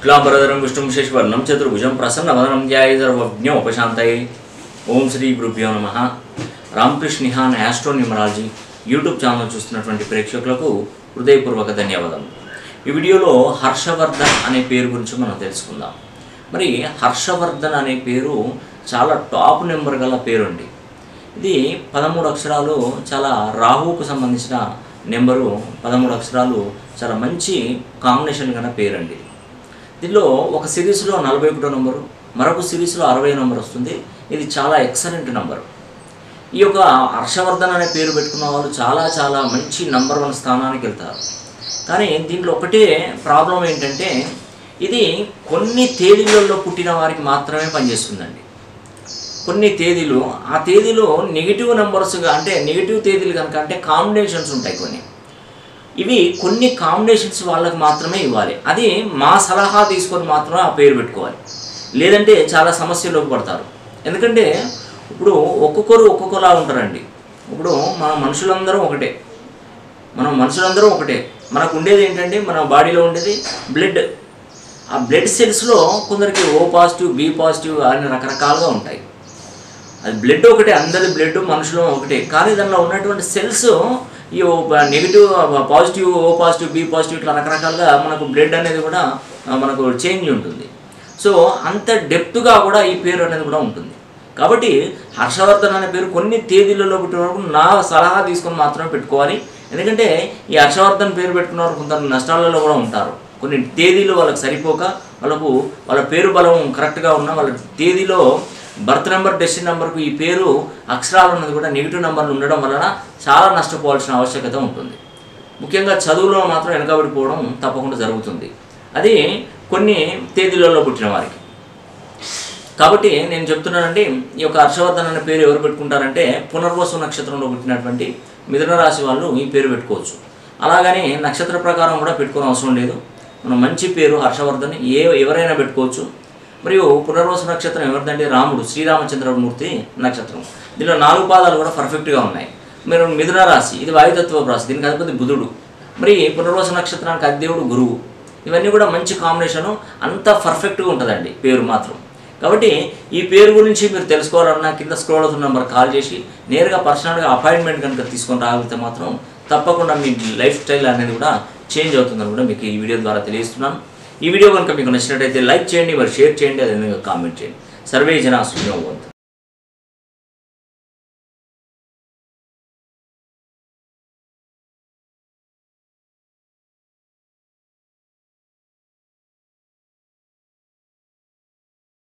శుక్లాంబరధరం విష్ణుం శశివర్ణం చతుర్భుజం ప్రసన్నవదనం ధ్యాయ సర్వజ్ఞ ఉపశాంతయే ఓం శ్రీ గురుభ్యో నమ రామకృష్ణ నిహాన్ యాస్ట్రో న్యూమరాలజీ యూట్యూబ్ ఛానల్ చూస్తున్నటువంటి ప్రేక్షకులకు హృదయపూర్వక ధన్యవాదాలు ఈ వీడియోలో హర్షవర్ధన్ అనే పేరు గురించి మనం తెలుసుకుందాం మరి హర్షవర్ధన్ అనే పేరు చాలా టాప్ నెంబర్ గల పేరు అండి ఇది పదమూడు అక్షరాలు చాలా రాహువుకు సంబంధించిన నెంబరు పదమూడు అక్షరాలు చాలా మంచి కాంబినేషన్ గల పేరండి దీనిలో ఒక సిరీస్లో నలభై ఒకటో నెంబరు మరొక సిరీస్లో అరవై నెంబర్ వస్తుంది ఇది చాలా ఎక్సలెంట్ నెంబర్ ఈ యొక్క హర్షవర్ధన్ అనే పేరు పెట్టుకున్న వాళ్ళు చాలా చాలా మంచి నంబర్ వన్ స్థానానికి వెళ్తారు కానీ దీంట్లో ఒకటే ప్రాబ్లం ఏంటంటే ఇది కొన్ని తేదీలలో పుట్టిన వారికి మాత్రమే పనిచేస్తుందండి కొన్ని తేదీలు ఆ తేదీలో నెగిటివ్ నెంబర్స్గా అంటే నెగిటివ్ తేదీలు కనుక అంటే కాంబినేషన్స్ ఉంటాయి కొన్ని ఇవి కొన్ని కాంబినేషన్స్ వాళ్ళకి మాత్రమే ఇవ్వాలి అది మా సలహా తీసుకొని మాత్రమే ఆ పేరు పెట్టుకోవాలి లేదంటే చాలా సమస్యలోకి పడతారు ఎందుకంటే ఇప్పుడు ఒక్కొక్కరు ఒక్కొక్కలా ఉంటారండి ఇప్పుడు మన మనుషులందరం ఒకటే మనం మనుషులందరం ఒకటే మనకు ఉండేది ఏంటంటే మన బాడీలో ఉండేది బ్లడ్ ఆ బ్లడ్ సెల్స్లో కొందరికి ఓ పాజిటివ్ బి పాజిటివ్ అని రకరకాలుగా ఉంటాయి అది బ్లడ్ ఒకటే అందరి బ్లడ్ మనుషులు ఒకటే కానీ దానిలో ఉన్నటువంటి సెల్స్ ఈ negative positive O positive B positive ఇట్లా రకరకాలుగా మనకు బ్లడ్ అనేది కూడా ఆ, మనకు చేంజ్ ఉంటుంది సో అంత డెప్త్గా కూడా ఈ పేరు అనేది కూడా ఉంటుంది కాబట్టి హర్షవర్ధన్ అనే పేరు కొన్ని తేదీలలో పుట్టిన వరకు నా సలహా తీసుకొని మాత్రమే పెట్టుకోవాలి ఎందుకంటే ఈ హర్షవర్ధన్ పేరు పెట్టుకున్న వారు కొంత నష్టాలలో కూడా ఉంటారు కొన్ని తేదీలు వాళ్ళకి సరిపోక వాళ్ళకు వాళ్ళ పేరు బలం కరెక్ట్గా ఉన్న వాళ్ళ తేదీలో బర్త్ నెంబర్ డెస్టిన్ నెంబర్కు ఈ పేరు అక్షరాలు ఉన్నది కూడా నెగిటివ్ నెంబర్లు ఉండడం వలన చాలా నష్టపోవాల్సిన ఆవశ్యకత ఉంటుంది ముఖ్యంగా చదువులో మాత్రం వెనకబడిపోవడం తప్పకుండా జరుగుతుంది అది కొన్ని తేదీలలో పుట్టిన వారికి కాబట్టి నేను చెప్తున్నానండి ఈ యొక్క హర్షవర్ధన్ అనే పేరు ఎవరు పెట్టుకుంటారంటే పునర్వసు నక్షత్రంలో పుట్టినటువంటి మిథున రాశి వాళ్ళు ఈ పేరు పెట్టుకోవచ్చు అలాగని నక్షత్ర ప్రకారం కూడా పెట్టుకోని అవసరం లేదు మనం మంచి పేరు హర్షవర్ధన్ ఏ ఎవరైనా పెట్టుకోవచ్చు మరియు పునర్వసు నక్షత్రం ఎవరిదంటే రాముడు శ్రీరామచంద్రమూర్తి నక్షత్రం దీనిలో నాలుగు పాదాలు కూడా పర్ఫెక్ట్గా ఉన్నాయి మీరు మిథున రాశి ఇది వాయుతత్వ రాశి దీనికి అధిపతి బుధుడు మరి పునర్వసు నక్షత్రానికి అధిదేవుడు గురువు ఇవన్నీ కూడా మంచి కాంబినేషను అంత పర్ఫెక్ట్గా ఉంటుందండి పేరు మాత్రం కాబట్టి ఈ పేరు గురించి మీరు తెలుసుకోవాలన్నా కింద స్క్రోల్ అవుతున్న నెంబర్ కాల్ చేసి నేరుగా పర్సనల్గా అపాయింట్మెంట్ కనుక తీసుకొని రాగలిగితే మాత్రం తప్పకుండా మీ లైఫ్ స్టైల్ అనేది కూడా చేంజ్ అవుతుందని కూడా మీకు ఈ వీడియో ద్వారా తెలియజేస్తున్నాను ఈ వీడియో కనుక మీకు నచ్చినట్టయితే లైక్ చేయండి మరి షేర్ చేయండి అదేవిధంగా కామెంట్ చేయండి సర్వే జన సుఖినో భవంతు